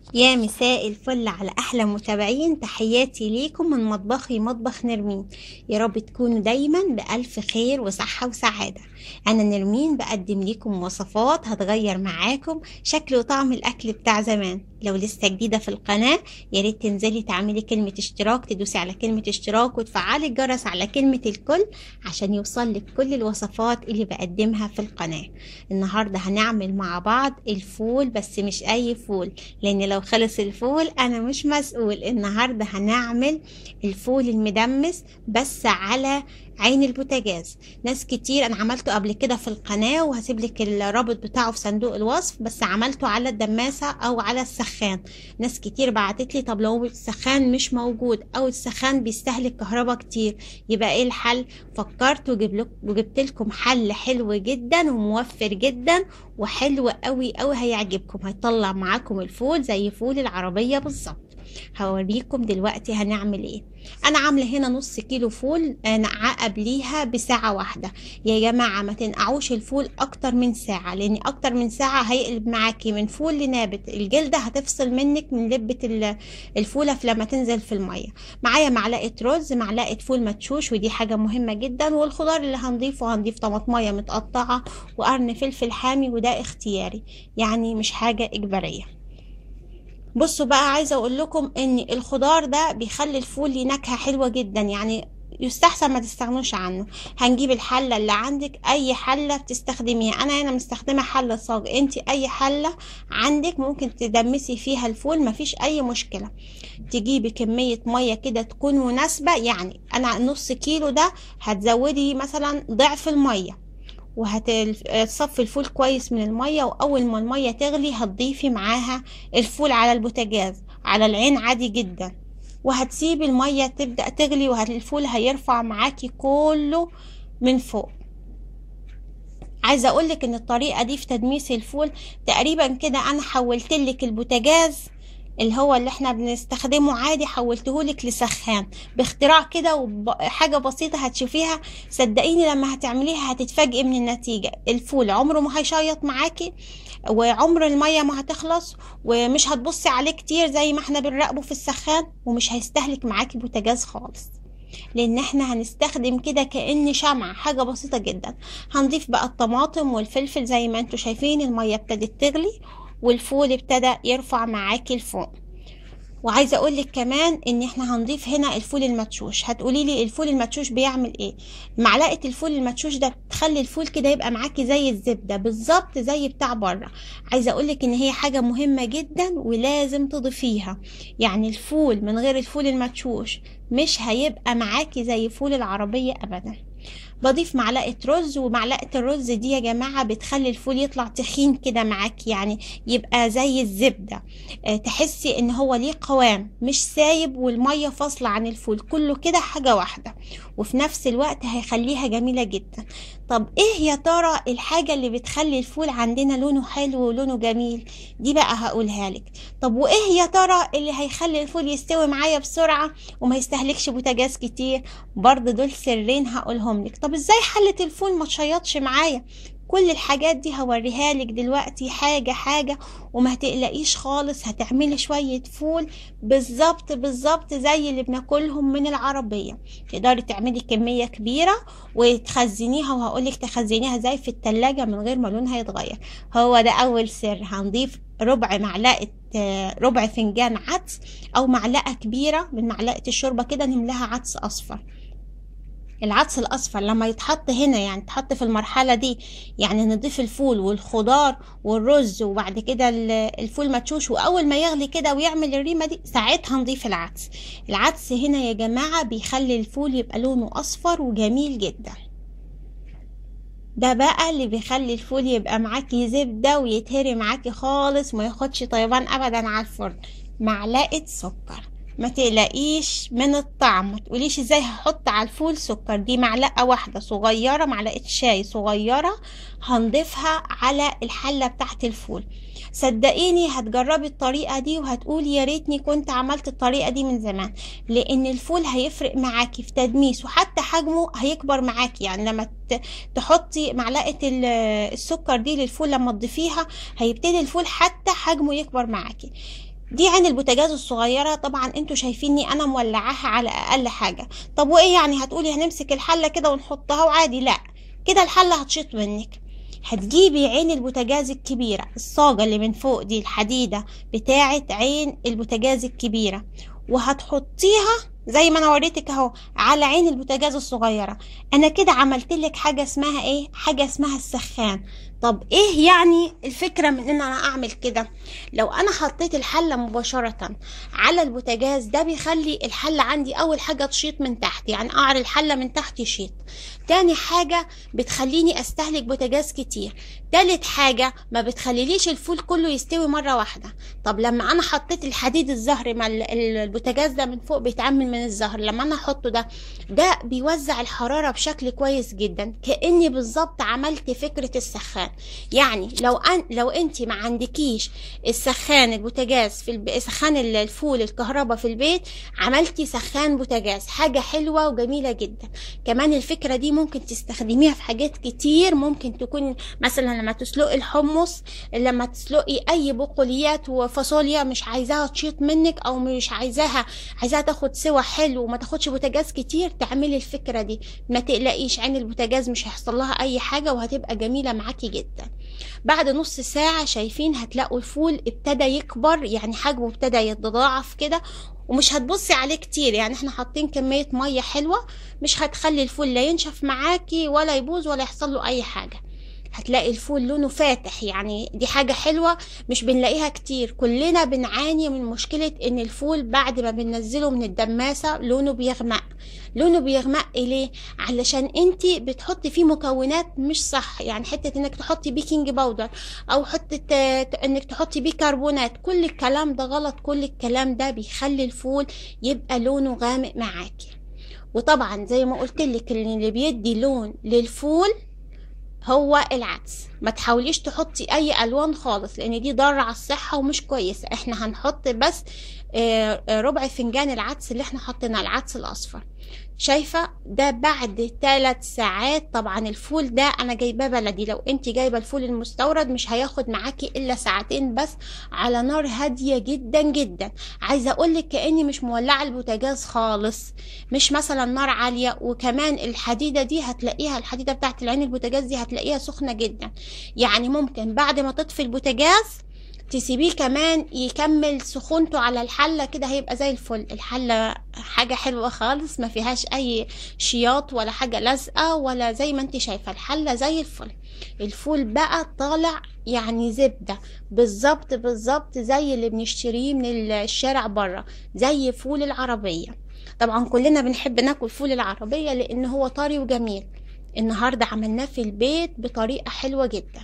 يا مساء الفل على أحلى متابعين تحياتي ليكم من مطبخي مطبخ نرمين يا رب تكونوا دايما بألف خير وصحة وسعادة أنا نرمين بقدم لكم وصفات هتغير معاكم شكل وطعم الأكل بتاع زمان لو لسه جديدة في القناة يا ريت تنزلي تعملي كلمة اشتراك تدوسي على كلمة اشتراك وتفعلي الجرس على كلمة الكل عشان يوصلك كل الوصفات اللي بقدمها في القناة النهاردة هنعمل مع بعض الفول بس مش أي فول لأن لو خلص الفول أنا مش مسؤول النهاردة هنعمل الفول المدمس بس على عين البوتاجاز ناس كتير انا عملته قبل كده في القناة وهسيب لك الرابط بتاعه في صندوق الوصف بس عملته على الدماسة او على السخان ناس كتير بعتت لي طب لو السخان مش موجود او السخان بيستهلك كهرباء كتير يبقى ايه الحل فكرت وجبت لكم حل حلو جدا وموفر جدا وحلو قوي قوي هيعجبكم هيطلع معاكم الفول زي فول العربية بالظبط هوريكم دلوقتي هنعمل ايه انا عامله هنا نص كيلو فول نقعاه قبليها بساعه واحده يا جماعه ما تنقعوش الفول اكتر من ساعه لان اكتر من ساعه هيقلب معاكي من فول لنابت الجلده هتفصل منك من لبه الفوله لما تنزل في الميه معايا معلقه رز معلقه فول مدشوش ودي حاجه مهمه جدا والخضار اللي هنضيفه هنضيف طماطمايه متقطعه وقرن فلفل حامي وده اختياري يعني مش حاجه اجباريه بصوا بقى عايزه اقول لكم ان الخضار ده بيخلي الفول ليه نكهه حلوه جدا يعني يستحسن ما تستغنوش عنه هنجيب الحلة اللي عندك اي حلة بتستخدميها انا هنا مستخدمة حلة صاج انت اي حلة عندك ممكن تدمسي فيها الفول مفيش اي مشكلة تجيبي كمية مية كده تكون مناسبة يعني انا نص كيلو ده هتزودي مثلا ضعف المية وهتصفي الفول كويس من المية واول ما المية تغلي هتضيفي معاها الفول على البوتاجاز على العين عادي جدا وهتسيبي المية تبدأ تغلي والفول هيرفع معاكي كله من فوق عايزة اقولك ان الطريقة دي في تدميس الفول تقريبا كده انا حولتلك البوتاجاز اللي هو اللي احنا بنستخدمه عادي حولتهولك لسخان باختراع كده وحاجة بسيطة هتشوفيها صدقيني لما هتعمليها هتتفاجئي من النتيجة الفول عمره ما هيشيط معاكي وعمر المية ما هتخلص ومش هتبصي عليه كتير زي ما احنا بنراقبه في السخان ومش هيستهلك معاكي بوتاجاز خالص لان احنا هنستخدم كده كأن شمع حاجة بسيطة جدا هنضيف بقى الطماطم والفلفل زي ما انتوا شايفين المية ابتدت تغلي والفول ابتدى يرفع معاكي لفوق وعايزه اقول لك كمان ان احنا هنضيف هنا الفول المدشوش هتقولي لي الفول المدشوش بيعمل ايه معلقه الفول المدشوش ده تخلي الفول كده يبقى معاكي زي الزبده بالظبط زي بتاع بره عايزه اقول لك ان هي حاجه مهمه جدا ولازم تضيفيها يعني الفول من غير الفول المدشوش مش هيبقى معاكي زي فول العربيه ابدا بضيف معلقه رز ومعلقه الرز دي يا جماعه بتخلي الفول يطلع تخين كده معاك يعني يبقى زي الزبده أه تحسي ان هو ليه قوام مش سايب والميه فاصله عن الفول كله كده حاجه واحده وفي نفس الوقت هيخليها جميله جدا طب ايه يا ترى الحاجه اللي بتخلي الفول عندنا لونه حلو ولونه جميل دي بقى هقولها لك طب وايه يا ترى اللي هيخلي الفول يستوي معايا بسرعه وما يستهلكش بوتاجاز كتير برضه دول سرين هقولهم لك طب ازاي حلة الفول ما تشيطش معايا كل الحاجات دي هوريها لك دلوقتي حاجة حاجة وما تقلقيش خالص هتعملي شوية فول بالظبط بالظبط زي اللي بناكلهم من العربية تقدري تعملي كمية كبيرة وتخزنيها وهقولك تخزنيها زي في التلاجة من غير ما لونها يتغير هو ده أول سر هنضيف ربع معلقة ربع فنجان عدس أو معلقة كبيرة من معلقة الشوربة كده نملاها عدس أصفر العدس الاصفر لما يتحط هنا يعني تحط في المرحله دي يعني نضيف الفول والخضار والرز وبعد كده الفول مدشوش واول ما يغلي كده ويعمل الريمه دي ساعتها نضيف العدس العدس هنا يا جماعه بيخلي الفول يبقى لونه اصفر وجميل جدا ده بقى اللي بيخلي الفول يبقى معاكي زبده ويتهري معاكي خالص وما ياخدش طيبان ابدا على الفرن معلقه سكر ما تقلقيش من الطعم ما تقوليش ازاي هحط على الفول سكر دي معلقه واحده صغيره معلقه شاي صغيره هنضيفها على الحله بتاعت الفول صدقيني هتجربي الطريقه دي وهتقولي يا ريتني كنت عملت الطريقه دي من زمان لان الفول هيفرق معاكي في تدميس وحتى حجمه هيكبر معاكي يعني لما تحطي معلقه السكر دي للفول لما تضيفيها هيبتدي الفول حتى حجمه يكبر معاكي دي عين البوتاجاز الصغيرة طبعا انتوا شايفيني انا مولعاها على اقل حاجة طب وايه يعني هتقولي هنمسك الحلة كده ونحطها وعادي لا كده الحلة هتشيط منك هتجيبي عين البوتاجاز الكبيرة الصاجة اللي من فوق دي الحديدة بتاعة عين البوتاجاز الكبيرة وهتحطيها زي ما انا وريتك اهو على عين البوتاجاز الصغيرة انا كده عملت لك حاجة اسمها ايه حاجة اسمها السخان طب ايه يعني الفكرة من ان انا اعمل كده لو انا حطيت الحلة مباشرة على البوتاجاز ده بيخلي الحلة عندي اول حاجة تشيط من تحت يعني اقعر الحلة من تحت يشيط تاني حاجة بتخليني استهلك بوتاجاز كتير تالت حاجة ما بتخليليش الفول كله يستوي مرة واحدة طب لما انا حطيت الحديد الزهر ما البوتاجاز ده من فوق بيتعمل من الزهر لما انا احطه ده ده بيوزع الحرارة بشكل كويس جدا كأني بالظبط عملت فكرة السخان يعني لو أن لو انت ما عندكيش السخان البوتاجاز في الب... سخان الفول الكهرباء في البيت عملتي سخان بوتاجاز حاجة حلوة وجميلة جدا كمان الفكرة دي ممكن تستخدميها في حاجات كتير ممكن تكون مثلا لما تسلقي الحمص لما تسلقي اي بقوليات وفاصوليا مش عايزاها تشيط منك او مش عايزاها عايزاها تاخد سوا حلو وما تاخدش بوتاجاز كتير تعملي الفكرة دي ما تقلقيش عين البوتاجاز مش هيحصل لها اي حاجة وهتبقى جميلة معاكي جدا بعد نص ساعة شايفين هتلاقوا الفول ابتدى يكبر يعني حجمه ابتدى يتضاعف كده ومش هتبصي عليه كتير يعني احنا حاطين كمية مية حلوة مش هتخلي الفول لا ينشف معاكي ولا يبوظ ولا يحصل له اي حاجة هتلاقي الفول لونه فاتح يعني دي حاجة حلوة مش بنلاقيها كتير كلنا بنعاني من مشكلة ان الفول بعد ما بننزله من الدماسة لونه بيغمق لونه بيغمق ليه علشان انت بتحطي فيه مكونات مش صح يعني حتة انك تحطي بيكنج باودر او حتة انك تحطي بيكربونات كل الكلام ده غلط كل الكلام ده بيخلي الفول يبقى لونه غامق معاكي وطبعا زي ما قلت لك اللي بيدي لون للفول هو العدس ما تحاوليش تحطي اي الوان خالص لان دي ضاره على الصحه ومش كويسه احنا هنحط بس ربع فنجان العدس اللي احنا حطينا العدس الاصفر شايفة ده بعد ثلاث ساعات طبعا الفول ده انا جايباه بلدي لو انت جايبة الفول المستورد مش هياخد معاكي الا ساعتين بس على نار هادية جدا جدا عايزة اقولك كأني مش مولعة البوتاجاز خالص مش مثلا نار عالية وكمان الحديدة دي هتلاقيها الحديدة بتاعت العين البوتاجاز دي هتلاقيها سخنة جدا يعني ممكن بعد ما تطفي البوتاجاز تسيبيه كمان يكمل سخونته على الحلة كده هيبقى زي الفل الحلة حاجة حلوة خالص ما فيهاش اي شياط ولا حاجة لازقة ولا زي ما انت شايفة الحلة زي الفل الفول بقى طالع يعني زبدة بالظبط بالظبط زي اللي بنشتريه من الشارع بره زي فول العربية طبعا كلنا بنحب ناكل فول العربية لان هو طري وجميل النهاردة عملناه في البيت بطريقة حلوة جدا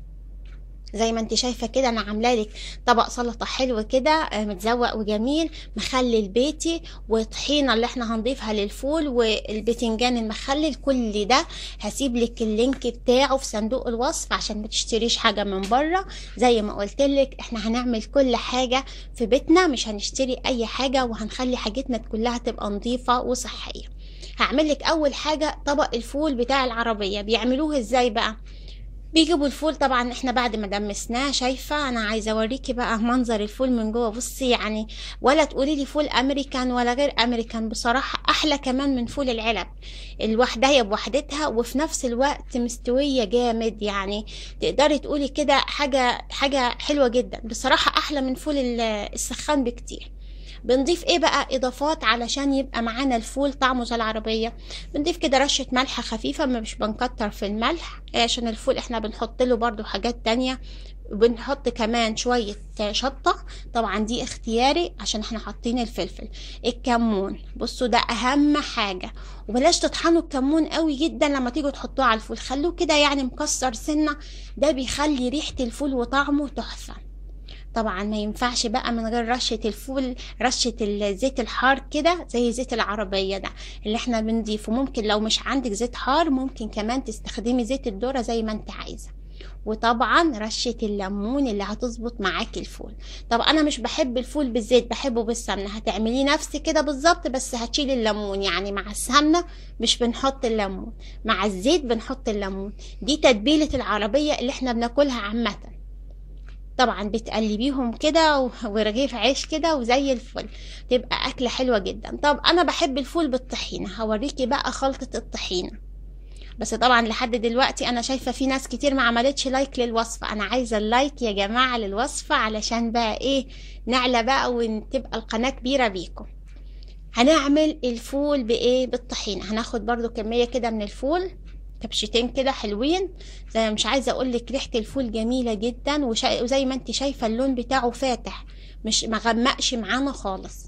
زي ما انت شايفه كده انا عامله لك طبق سلطه حلو كده متزوق وجميل مخلل بيتي وطحينه اللي احنا هنضيفها للفول والبتنجان المخلل كل ده هسيب لك اللينك بتاعه في صندوق الوصف عشان ما تشتريش حاجه من بره زي ما قلت لك احنا هنعمل كل حاجه في بيتنا مش هنشتري اي حاجه وهنخلي حاجتنا كلها تبقى نظيفه وصحيه هعمل لك اول حاجه طبق الفول بتاع العربيه بيعملوه ازاي بقى بيجيبوا الفول طبعا احنا بعد ما دمسناه شايفه انا عايزه اوريكي بقى منظر الفول من جوه بصي يعني ولا تقولي لي فول امريكان ولا غير امريكان بصراحه احلى كمان من فول العلب الوحدايه بوحدتها وفي نفس الوقت مستويه جامد يعني تقدري تقولي كده حاجه حاجه حلوه جدا بصراحه احلى من فول السخان بكتير بنضيف ايه بقى اضافات علشان يبقى معانا الفول طعمه زي العربيه بنضيف كده رشه ملح خفيفه ما مش بنكتر في الملح عشان الفول احنا بنحط له برضو حاجات تانية بنحط كمان شوية شطة طبعا دي اختياري عشان احنا حاطين الفلفل الكمون بصوا ده اهم حاجة وبلاش تطحنوا الكمون قوي جدا لما تيجوا تحطوه على الفول خلوه كده يعني مكسر سنة ده بيخلي ريحة الفول وطعمه تحفة طبعا ما ينفعش بقى من غير رشة الفول رشة الزيت الحار كده زي زيت العربية ده اللي احنا بنضيفه ممكن لو مش عندك زيت حار ممكن كمان تستخدمي زيت الذرة زي ما انت عايزة وطبعا رشة الليمون اللي هتظبط معاكي الفول طب انا مش بحب الفول بالزيت بحبه بالسمنة هتعمليه نفس كده بالظبط بس هتشيلي الليمون يعني مع السمنة مش بنحط الليمون مع الزيت بنحط الليمون دي تتبيلة العربية اللي احنا بناكلها عامة طبعا بتقلبيهم كده و- ورغيف عيش كده وزي الفل تبقى أكلة حلوة جدا طب أنا بحب الفول بالطحينة هوريكي بقى خلطة الطحينة بس طبعا لحد دلوقتي انا شايفه في ناس كتير ما عملتش لايك للوصفه انا عايزه اللايك يا جماعه للوصفه علشان بقى ايه نعلى بقى وتبقى القناه كبيره بيكم هنعمل الفول بايه بالطحينه هناخد برضو كميه كده من الفول كبشتين كده حلوين زي مش عايزه اقول لك ريحه الفول جميله جدا وشا- وزي ما انت شايفه اللون بتاعه فاتح مش مغمقش معانا خالص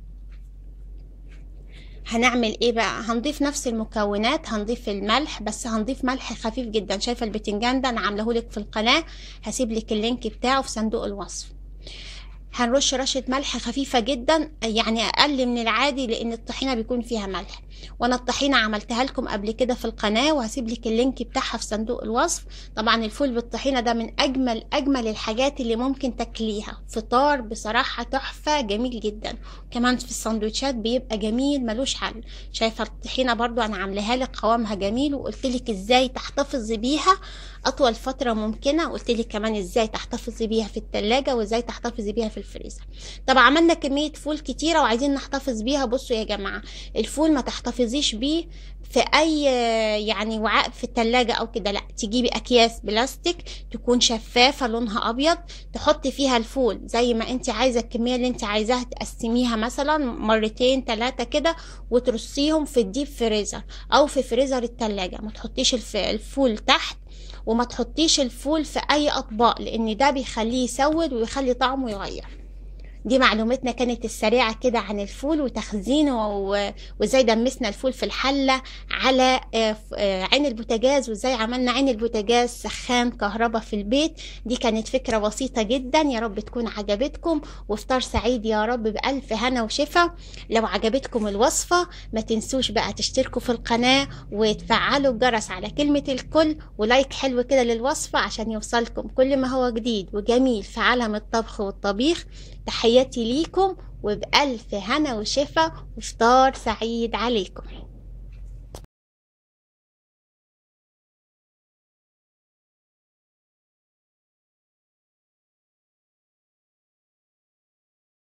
هنعمل ايه بقى هنضيف نفس المكونات هنضيف الملح بس هنضيف ملح خفيف جدا شايفه البتنجان ده انا عامله لك في القناه هسيب لك اللينك بتاعه في صندوق الوصف هنرش رشة ملح خفيفة جدا يعني أقل من العادي لأن الطحينة بيكون فيها ملح وأنا الطحينة عملتها لكم قبل كده في القناة وهسيب لك اللينك بتاعها في صندوق الوصف طبعا الفول بالطحينة ده من أجمل أجمل الحاجات اللي ممكن تاكليها فطار بصراحة تحفة جميل جدا كمان في السندوتشات بيبقى جميل ملوش حل شايفة الطحينة برضو أنا عاملاها لك قوامها جميل وقلت لك إزاي تحتفظي بيها أطول فترة ممكنة قلت لك كمان إزاي تحتفظي بيها في التلاجة وإزاي تحتفظي بيها في الفريزر طب عملنا كمية فول كتيرة وعايزين نحتفظ بيها بصوا يا جماعة الفول ما تحتفظيش بيه في اي يعني وعاء في التلاجة او كده لا تجيبي اكياس بلاستيك تكون شفافة لونها ابيض تحطي فيها الفول زي ما انت عايزة الكمية اللي انت عايزاها تقسميها مثلا مرتين ثلاثة كده وترصيهم في الديب فريزر او في فريزر التلاجة ما تحطيش الف- الفول تحت وما تحطيش الفول في اي اطباق لان ده بيخليه يسود ويخلي طعمه يغير دي معلوماتنا كانت السريعة كده عن الفول وتخزينه و- وازاي دمسنا الفول في الحلة على آه، ف- آه، عين البوتاجاز وازاي عملنا عين البوتاجاز سخان كهرباء في البيت دي كانت فكرة بسيطة جدا يا رب تكون عجبتكم وافطار سعيد يا رب بألف هنا وشفا لو عجبتكم الوصفة ما تنسوش بقى تشتركوا في القناة وتفعلوا الجرس على كلمة الكل ولايك حلو كده للوصفة عشان يوصلكم كل ما هو جديد وجميل في عالم الطبخ والطبيخ تحياتي ليكم وبألف هنا وشفا وفطار سعيد عليكم